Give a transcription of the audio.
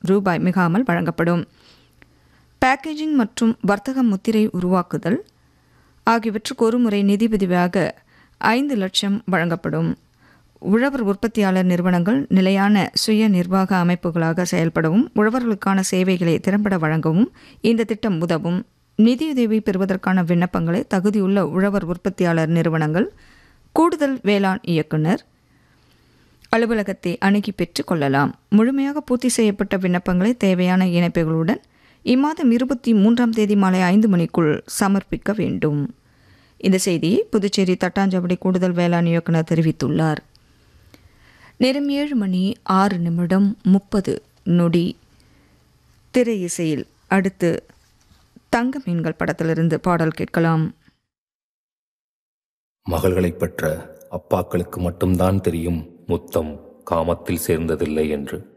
ரூபாய் மிகாமல் வழங்கப்படும் பேக்கேஜிங் மற்றும் வர்த்தக முத்திரை உருவாக்குதல் ஆகியவற்றுக்கு ஒருமுறை நிதிபதிவாக ஐந்து லட்சம் வழங்கப்படும் உழவர் உற்பத்தியாளர் நிறுவனங்கள் நிலையான சுய நிர்வாக அமைப்புகளாக செயல்படவும் உழவர்களுக்கான சேவைகளை திறம்பட வழங்கவும் இந்த திட்டம் உதவும் நிதியுதவி பெறுவதற்கான விண்ணப்பங்களை தகுதியுள்ள உழவர் உற்பத்தியாளர் நிறுவனங்கள் கூடுதல் வேளாண் இயக்குனர் அலுவலகத்தை அணுகி பெற்றுக் கொள்ளலாம் முழுமையாக பூர்த்தி செய்யப்பட்ட விண்ணப்பங்களை தேவையான இணைப்புகளுடன் இம்மாதம் இருபத்தி மூன்றாம் தேதி மாலை ஐந்து மணிக்குள் சமர்ப்பிக்க வேண்டும் இந்த செய்தியை புதுச்சேரி தட்டாஞ்சாவடி கூடுதல் வேளாண் இயக்குனர் தெரிவித்துள்ளார் நேரம் ஏழு மணி ஆறு நிமிடம் முப்பது நொடி திரை இசையில் அடுத்து தங்க மீன்கள் படத்திலிருந்து பாடல் கேட்கலாம் மகள்களைப் பெற்ற அப்பாக்களுக்கு மட்டும்தான் தெரியும் முத்தம் காமத்தில் சேர்ந்ததில்லை என்று